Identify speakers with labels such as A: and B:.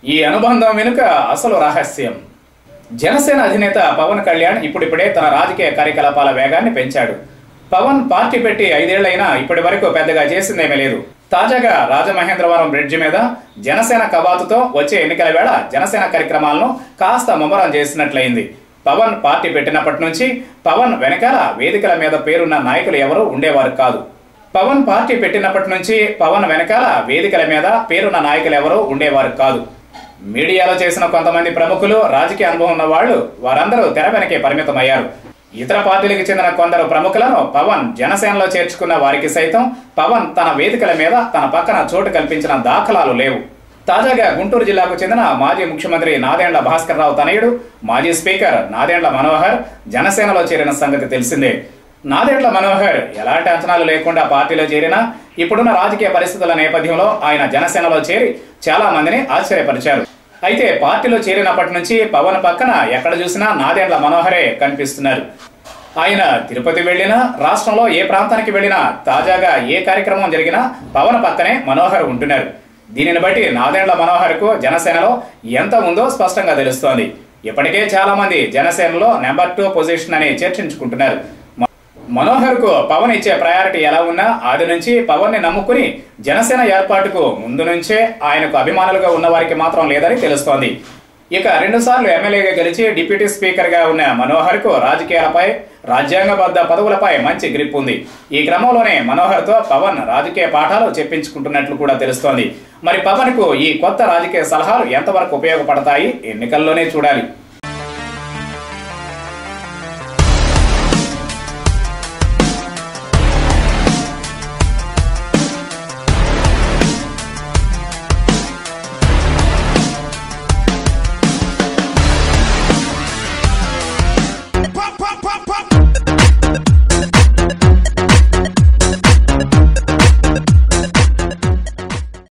A: ఈ అనుబంధం వెనుక అసలు రహస్యం జనసేన అధినేత పవన్ కళ్యాణ్ ఇప్పుడిప్పుడే తన రాజకీయ కార్యకలాపాల వేగాన్ని పెంచాడు పవన్ పార్టీ పెట్టి ఐదేళ్లైనా ఇప్పటి వరకు పెద్దగా చేసిందేమీ లేదు తాజాగా రాజమహేంద్రవరం బ్రిడ్జి మీద జనసేన కవాతుతో వచ్చే ఎన్నికల వేళ జనసేన కార్యక్రమాలను కాస్త ముమ్మరం చేసినట్లయింది పవన్ పార్టీ పెట్టినప్పటి నుంచి పవన్ వెనకాల వేదికల మీద పేరున్న నాయకులు ఎవరూ ఉండేవారు కాదు పవన్ పార్టీ పెట్టినప్పటి నుంచి పవన్ వెనకాల వేదికల మీద పేరున్న నాయకులు ఎవరూ ఉండేవారు కాదు మీడియాలో చేసిన కొంతమంది ప్రముఖులు రాజకీయ అనుభవం ఉన్న వాళ్ళు వారందరూ తెర వెనకే పరిమితమయ్యారు ఇతర పార్టీలకు చెందిన కొందరు ప్రముఖులను పవన్ జనసేనలో చేర్చుకున్న వారికి సైతం పవన్ తన వేదికల మీద తన పక్కన చోటు కల్పించిన దాఖలాలు లేవు తాజాగా గుంటూరు జిల్లాకు చెందిన మాజీ ముఖ్యమంత్రి నాదెండ్ల భాస్కర్ రావు తనయుడు మాజీ స్పీకర్ నాదెండ్ల మనోహర్ జనసేనలో చేరిన సంగతి తెలిసిందే నాదెండ్ల మనోహర్ ఎలాంటి అంచనాలు లేకుండా పార్టీలో చేరినా ఇప్పుడున్న రాజకీయ పరిస్థితుల నేపథ్యంలో ఆయన జనసేనలో చేరి చాలా మందిని ఆశ్చర్యపరిచారు అయితే పార్టీలో చేరినప్పటి నుంచి పవన్ పక్కన ఎక్కడ చూసినా నాదెండ్ల మనోహరే కనిపిస్తున్నారు ఆయన తిరుపతి వెళ్ళినా రాష్ట్రంలో ఏ ప్రాంతానికి వెళ్ళినా తాజాగా ఏ కార్యక్రమం జరిగినా పవన్ పక్కనే మనోహర్ ఉంటున్నారు దీనిని బట్టి నాదెండ్ల మనోహర్కు జనసేనలో ఎంత ఉందో స్పష్టంగా తెలుస్తోంది ఇప్పటికే చాలా మంది జనసేనలో నెంబర్ టూ పొజిషన్ అని చర్చించుకుంటున్నారు మనోహర్ కు పవన్ ఇచ్చే ప్రయారిటీ ఎలా ఉన్నా ఆది నుంచి పవన్ ని నమ్ముకుని జనసేన ఏర్పాటుకు ముందు నుంచే ఆయనకు అభిమానులుగా ఉన్న వారికి మాత్రం లేదని తెలుస్తోంది ఇక రెండు సార్లు ఎమ్మెల్యేగా గెలిచి డిప్యూటీ స్పీకర్ గా ఉన్న మనోహర్ కు రాజకీయాలపై రాజ్యాంగబద్ధ పదవులపై మంచి గ్రిప్ ఉంది ఈ క్రమంలోనే మనోహర్ తో పవన్ రాజకీయ పాఠాలు చెప్పించుకుంటున్నట్లు కూడా తెలుస్తోంది మరి పవన్ కు ఈ కొత్త రాజకీయ సలహాలు ఎంతవరకు ఉపయోగపడతాయి ఎన్నికల్లోనే చూడాలి